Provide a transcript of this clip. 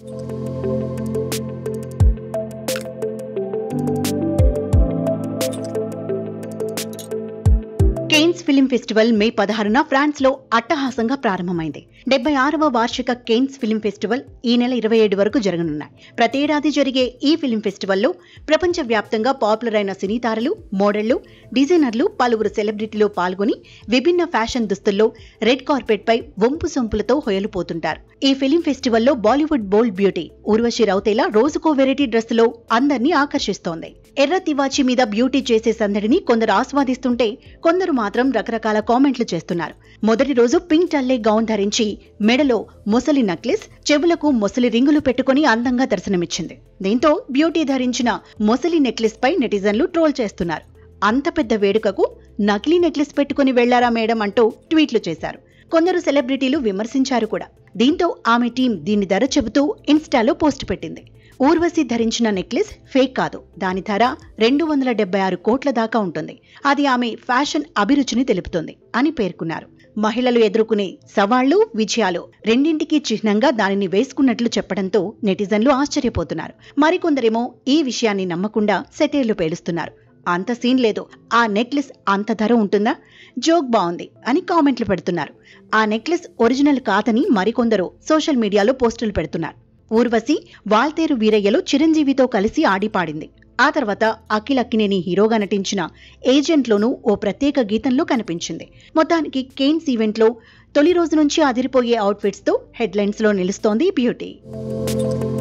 Cannes film festival మే పదహారున France లో అట్టహాసంగా ప్రారంభమైంది డెబ్బై ఆరవ వార్షిక కేన్స్ ఫిలిం ఫెస్టివల్ ఈ నెల ఇరవై ఏడు వరకు జరగనున్నాయి ప్రతి ఏడాది జరిగే ఈ ఫిలిం ఫెస్టివల్లో ప్రపంచ వ్యాప్తంగా పాపులర్ అయిన సినీ తారలు మోడళ్లు డిజైనర్లు పలువురు సెలబ్రిటీలు పాల్గొని విభిన్న ఫ్యాషన్ దుస్తుల్లో రెడ్ కార్పెట్ పై వంపు సొంపులతో హొయలుపోతుంటారు ఈ ఫిలిం ఫెస్టివల్లో Bollywood bold beauty Urvashi Rautela రోజుకో వెరైటీ డ్రెస్సులో అందరినీ ఆకర్షిస్తోంది ఎర్ర తివాచి మీద బ్యూటీ చేసే సందడిని కొందరు ఆస్వాదిస్తుంటే కొందరు మాత్రం రకరకాల కామెంట్లు చేస్తున్నారు మొదటి రోజు పింక్ టల్లే గౌన్ ధరించి మెడలో మొసలి నక్లెస్ చెవులకు మొసలి రింగులు పెట్టుకుని అందంగా దర్శనమిచ్చింది దీంతో బ్యూటీ ధరించిన మొసలి నెక్లెస్ పై నెటిజన్లు ట్రోల్ చేస్తున్నారు అంత పెద్ద వేడుకకు నకిలీ నెక్లెస్ పెట్టుకుని వెళ్లారా మేడం అంటూ ట్వీట్లు చేశారు కొందరు సెలబ్రిటీలు విమర్శించారు కూడా దీంతో ఆమె టీం దీని ధర చెబుతూ ఇన్స్టాలో పోస్ట్ పెట్టింది ఊర్వశి ధరించిన నెక్లెస్ ఫేక్ కాదు దాని ధర రెండు వందల డెబ్బై ఆరు కోట్ల దాకా ఉంటుంది అది ఆమె ఫ్యాషన్ అభిరుచిని తెలుపుతుంది అని పేర్కొన్నారు మహిళలు ఎదుర్కొనే సవాళ్లు విజయాలు రెండింటికి చిహ్నంగా దానిని వేసుకున్నట్లు చెప్పడంతో నెటిజన్లు ఆశ్చర్యపోతున్నారు మరికొందరేమో ఈ విషయాన్ని నమ్మకుండా సెటైర్లు పేలుస్తున్నారు అంత సీన్ లేదు ఆ నెక్లెస్ అంత ధర ఉంటుందా జోక్ బాగుంది అని కామెంట్లు పెడుతున్నారు ఆ నెక్లెస్ ఒరిజినల్ కాదని మరికొందరు సోషల్ మీడియాలో పోస్టులు పెడుతున్నారు ఊర్వశి వాల్తేరు వీరయ్యలో చిరంజీవితో కలిసి ఆడిపాడింది ఆ తర్వాత అఖిల్ అక్కినేని హీరోగా నటించిన ఏజెంట్లోనూ ఓ ప్రత్యేక గీతంలో కనిపించింది మొత్తానికి కేన్స్ ఈవెంట్లో తొలి రోజు నుంచి అదిరిపోయే అవుట్ఫిట్స్తో హెడ్లైన్స్లో నిలుస్తోంది బ్యూటీ